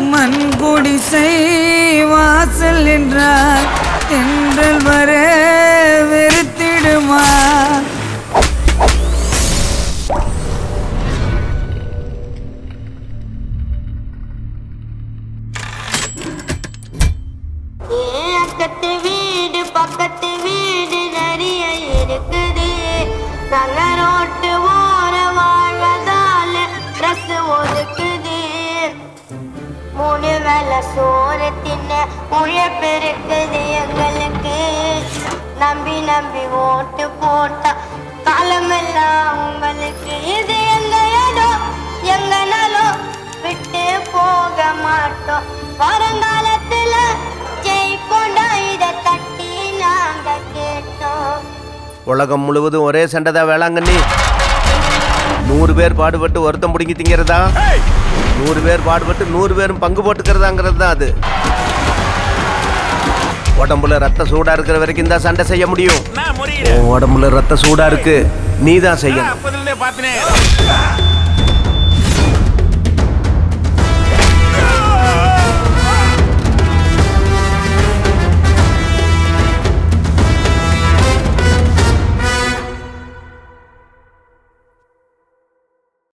மண் குடிசை வாசல் என்றார் தென்றல் வர வெறுத்திடுமா பக்கத்து வீடு பக்கத்து வீடு நிறைய இருக்குது நல்ல ரோட்டு ஓர வாழ்வதால ட்ரெஸ் ஒதுக்குது மூணு வேளை சோறு தின்ன உழைப்பு இருக்குது எங்களுக்கு நம்பி நம்பி ஓட்டு போட்டா காலமெல்லாம் உங்களுக்கு இது எங்க இடம் எங்க நலம் விட்டு போக மாட்டோம் வருங்காலத்துல ஜெயிக்கொண்டா இதை தட்டி நாங்க கேட்டோம் உலகம் முழுவதும் ஒரே சண்டை தான் வேளாங்கண்ணி நூறு பேர் பாடுபட்டு ஒருத்தன் பிடிங்கி திங்கிறதா நூறு பேர் பாடுபட்டு நூறு பேரும் பங்கு போட்டுக்கிறதாங்கிறது தான் அது உடம்புல ரத்த சூடா இருக்கிற வரைக்கும் தான் சண்டை செய்ய முடியும் நான் முறியல உன் உடம்புல ரத்த சூடா இருக்கு நீ தான் செய்யணும் அப்பதுல பார்த்தனே